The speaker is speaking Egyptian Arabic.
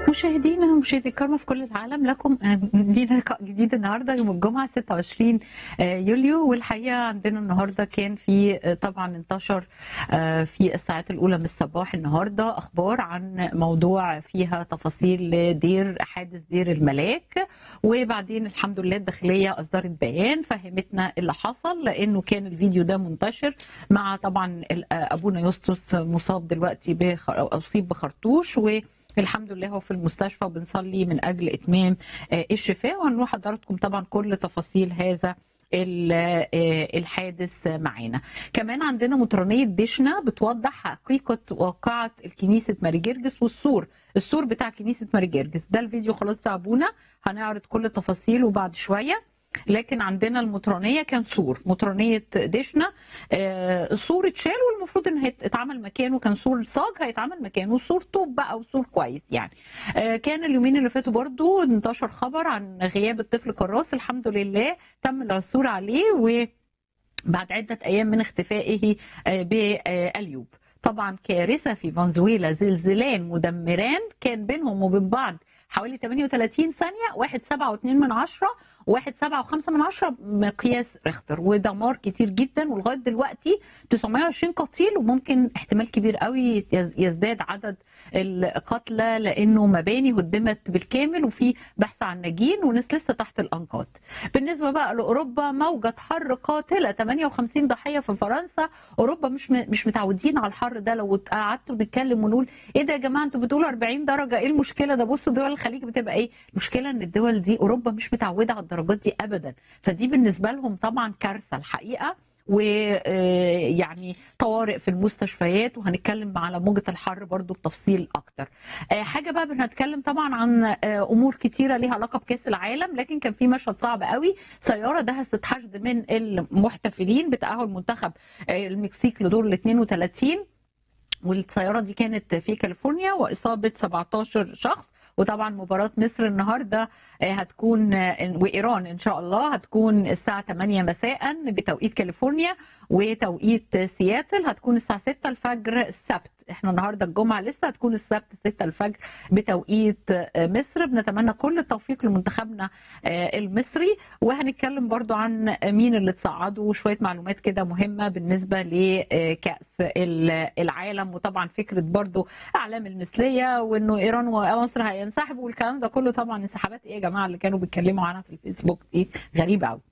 مشاهدينا مشاهدي الكرامة في كل العالم لكم لينا لقاء جديد النهارده يوم الجمعة 26 يوليو والحقيقة عندنا النهارده كان في طبعا انتشر في الساعات الأولى من الصباح النهارده أخبار عن موضوع فيها تفاصيل دير حادث دير الملاك وبعدين الحمد لله الداخلية أصدرت بيان فهمتنا اللي حصل لأنه كان الفيديو ده منتشر مع طبعا أبونا يسطس مصاب دلوقتي بخ... أصيب بخرطوش و الحمد لله هو في المستشفى وبنصلي من اجل اتمام الشفاء وهنروح حضراتكم طبعا كل تفاصيل هذا الحادث معانا كمان عندنا مطرانية دشنا بتوضح حقيقة واقعة الكنيسة ماري جرجس والسور السور بتاع كنيسة ماري جرجس ده الفيديو خلاص تعبونا هنعرض كل تفاصيله بعد شوية لكن عندنا المطرانيه كان سور مطرانيه دشنا آه سور اتشال والمفروض ان اتعمل مكانه كان سور صاج هيتعمل مكانه سور طوب بقى وسور كويس يعني آه كان اليومين اللي فاتوا برضو انتشر خبر عن غياب الطفل كراس الحمد لله تم العثور عليه وبعد عده ايام من اختفائه آه باليوب طبعا كارثه في فنزويلا زلزالان مدمران كان بينهم وبين بعض حوالي 38 ثانيه واحد سبعة واتنين من عشرة واحد سبعة وخمسة من عشرة مقياس ريختر ودمار كتير جدا ولغايه دلوقتي 920 قتيل وممكن احتمال كبير قوي يزداد عدد القتلى لانه مباني هدمت بالكامل وفي بحث عن ناجين وناس لسه تحت الانقاض. بالنسبه بقى لاوروبا موجه حر قاتله 58 ضحيه في فرنسا، اوروبا مش مش متعودين على الحر ده لو قعدتوا نتكلم ونقول ايه ده يا جماعه انتوا بتقولوا 40 درجه ايه المشكله ده بصوا دول الخليج بتبقى ايه؟ المشكله ان الدول دي اوروبا مش متعوده على الدرجات دي ابدا فدي بالنسبه لهم طبعا كارثه الحقيقه ويعني طوارئ في المستشفيات وهنتكلم على موجة الحر برضو بتفصيل أكتر حاجة بقى بنتكلم طبعا عن أمور كتيرة ليها علاقة بكأس العالم لكن كان في مشهد صعب قوي سيارة دهست حشد من المحتفلين بتأهل منتخب المكسيك لدور ال 32 والسيارة دي كانت في كاليفورنيا وإصابة 17 شخص وطبعا مباراة مصر النهاردة هتكون وإيران إن شاء الله هتكون الساعة 8 مساء بتوقيت كاليفورنيا وتوقيت سياتل هتكون الساعة 6 الفجر السبت احنا النهاردة الجمعة لسه هتكون السبت 6 الفجر بتوقيت مصر بنتمنى كل التوفيق لمنتخبنا المصري وهنتكلم برضو عن مين اللي تصعدوا وشوية معلومات كده مهمة بالنسبة لكأس العالم وطبعا فكرة برضو أعلام المثلية وإنه إيران ومصر هينسحبوا والكلام ده كله طبعا انسحابات إيه يا جماعة اللي كانوا بيتكلموا عنها في الفيسبوك دي غريبة قوي